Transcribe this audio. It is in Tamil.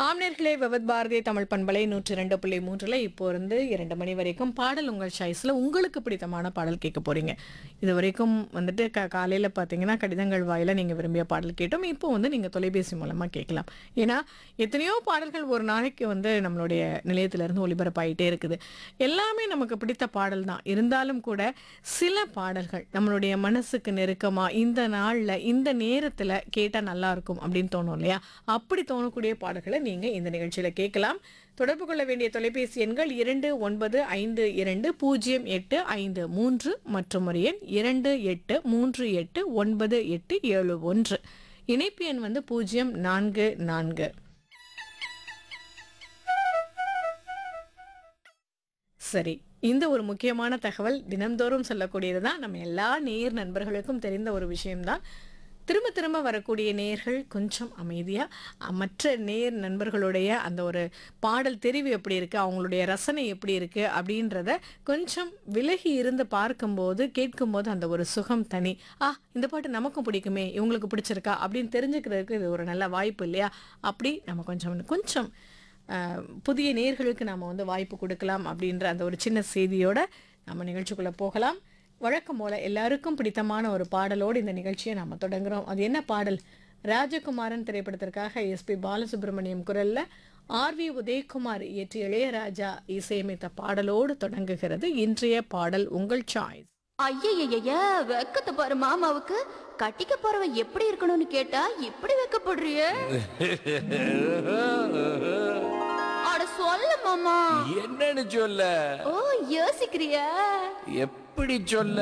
ஆம்நேர்களே விவத் பாரதி தமிழ் பண்பலை நூற்றி ரெண்டு புள்ளி மூன்றில் இப்போ இருந்து இரண்டு மணி வரைக்கும் பாடல் உங்கள் சாய்ஸில் உங்களுக்கு பிடித்தமான பாடல் கேட்க போறீங்க இது வரைக்கும் வந்துட்டு க காலையில் பார்த்தீங்கன்னா கடிதங்கள் வாயில நீங்கள் விரும்பிய பாடல் கேட்டோம் இப்போ வந்து நீங்கள் தொலைபேசி மூலமாக கேட்கலாம் ஏன்னா எத்தனையோ பாடல்கள் ஒரு நாளைக்கு வந்து நம்மளுடைய நிலையத்திலிருந்து ஒளிபரப்பாயிட்டே இருக்குது எல்லாமே நமக்கு பிடித்த பாடல் தான் இருந்தாலும் கூட சில பாடல்கள் நம்மளுடைய மனசுக்கு நெருக்கமாக இந்த நாளில் இந்த நேரத்தில் கேட்டால் நல்லா இருக்கும் அப்படின்னு தோணும் இல்லையா அப்படி தோணக்கூடிய பாடல்களை நீங்கள் இந்த நிகழ்ச்சியில் கேட்கலாம் தொடர்பு கொள்ள வேண்டிய தொலைபேசி எண்கள் இரண்டு ஒன்பது ஐந்து இரண்டு பூஜ்ஜியம் எட்டு ஐந்து மூன்று மற்றும் ஒரு எண் இரண்டு எட்டு மூன்று எட்டு ஒன்பது எட்டு ஏழு ஒன்று இணைப்பு எண் வந்து பூஜ்ஜியம் நான்கு நான்கு சரி இந்த ஒரு முக்கியமான தகவல் தினம்தோறும் சொல்லக்கூடியது தான் நம்ம எல்லா நேர் நண்பர்களுக்கும் தெரிந்த ஒரு விஷயம்தான் திரும்ப திரும்ப வரக்கூடிய நேர்கள் கொஞ்சம் அமைதியாக மற்ற நேர் நண்பர்களுடைய அந்த ஒரு பாடல் தெரிவு எப்படி இருக்குது அவங்களுடைய ரசனை எப்படி இருக்குது அப்படின்றத கொஞ்சம் விலகி இருந்து பார்க்கும்போது கேட்கும்போது அந்த ஒரு சுகம் தனி ஆ இந்த பாட்டு நமக்கும் பிடிக்குமே இவங்களுக்கு பிடிச்சிருக்கா அப்படின்னு தெரிஞ்சுக்கிறதுக்கு இது ஒரு நல்ல வாய்ப்பு இல்லையா அப்படி நம்ம கொஞ்சம் கொஞ்சம் அஹ், புதிய நேர்களுக்கு நாம் வந்து வாய்ப்பு கொடுக்கலாம் அப்படின்ற அந்த ஒரு சின்ன செய்தியோட நம்ம நிகழ்ச்சிக்குள்ளே போகலாம் வழக்கம் போல எல்லாருக்கும் பிடித்தமான ஒரு பாடலோடு இந்த நிகழ்ச்சியை நாம் தொடங்குறோம் அது என்ன பாடல் ராஜகுமாரன் திரைப்படத்திற்காக எஸ்பி பாலசுப்ரமணியம் குரல்ல ஆர் வி உதயகுமார் இயற்றிய இளையராஜா இசையமைத்த பாடலோடு தொடங்குகிறது இன்றைய பாடல் உங்கள் சாய்ஸ் ஐயய்யய்ய வெக்கத்தை பாரு மாமாவுக்கு கட்டிக்க போறவன் எப்படி இருக்கணும்னு கேட்டா இப்படி வெக்கப்படுறிய அட சொல்ல மாமா என்னன்னு சொல்ல ஓ யோசிக்கிறியா எப்படி சொல்ல